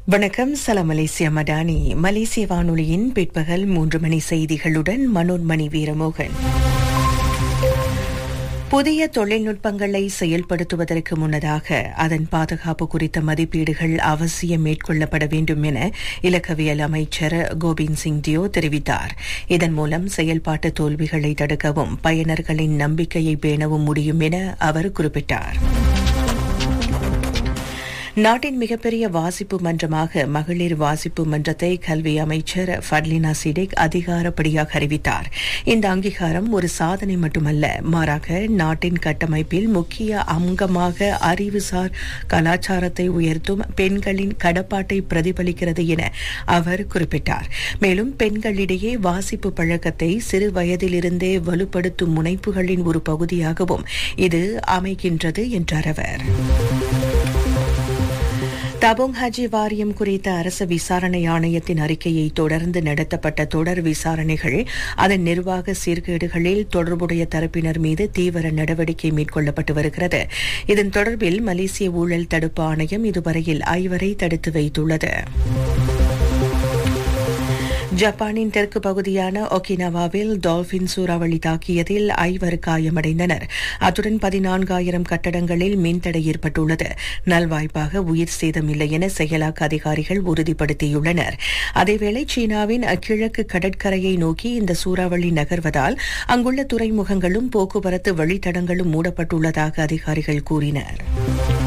வணக்கம் சலாம் மலேசியா மடானி மலேசிய வானொலியின் பிற்பகல் மூன்று மணி செய்திகளுடன் மனோன்மணி வீரமோகன் புதிய தொழில்நுட்பங்களை செயல்படுத்துவதற்கு முன்னதாக அதன் பாதுகாப்பு குறித்த மதிப்பீடுகள் அவசியம் மேற்கொள்ளப்பட வேண்டும் என இலக்கவியல் அமைச்சர் கோபிந்த் சிங் டியோ தெரிவித்தார் இதன் மூலம் செயல்பாட்டு தோல்விகளை தடுக்கவும் பயனர்களின் நம்பிக்கையை பேணவும் முடியும் என அவர் குறிப்பிட்டார் நாட்டின் மிகப்பெரிய வாசிப்பு மன்றமாக மகளிர் வாசிப்பு மன்றத்தை கல்வி அமைச்சர் ஃபட்லினா சிடிக் அதிகாரப்படியாக அறிவித்தார் இந்த அங்கீகாரம் ஒரு சாதனை மட்டுமல்ல மாறாக நாட்டின் கட்டமைப்பில் முக்கிய அங்கமாக அறிவுசார் கலாச்சாரத்தை உயர்த்தும் பெண்களின் கடப்பாட்டை பிரதிபலிக்கிறது என அவர் குறிப்பிட்டார் மேலும் பெண்களிடையே வாசிப்பு பழக்கத்தை சிறு வயதிலிருந்தே வலுப்படுத்தும் முனைப்புகளின் ஒரு பகுதியாகவும் இது அமைகின்றது என்றார் அவர் தபோங் ஹஜி வாரியம் குறித்த அரசு விசாரணை ஆணையத்தின் அறிக்கையை தொடர்ந்து நடத்தப்பட்ட தொடர் விசாரணைகள் அதன் நிர்வாக சீர்கேடுகளில் தொடர்புடைய தரப்பினர் மீது தீவிர நடவடிக்கை மேற்கொள்ளப்பட்டு வருகிறது இதன் தொடர்பில் மலேசிய ஊழல் தடுப்பு ஆணையம் இதுவரையில் ஐவரை தடுத்து வைத்துள்ளது ஜப்பானின் தெற்கு பகுதியான ஒகினவாவில் டால்பின் சூறாவளி தாக்கியதில் ஐவர் காயமடைந்தனர் அத்துடன் பதினான்காயிரம் கட்டடங்களில் மின்தடை ஏற்பட்டுள்ளது நல்வாய்ப்பாக உயிர் சேதம் இல்லை என செயலாக்க அதிகாரிகள் உறுதிப்படுத்தியுள்ளனர் அதேவேளை சீனாவின் கிழக்கு கடற்கரையை நோக்கி இந்த சூறாவளி நகர்வதால் அங்குள்ள துறைமுகங்களும் போக்குவரத்து வழித்தடங்களும் மூடப்பட்டுள்ளதாக அதிகாரிகள் கூறினர்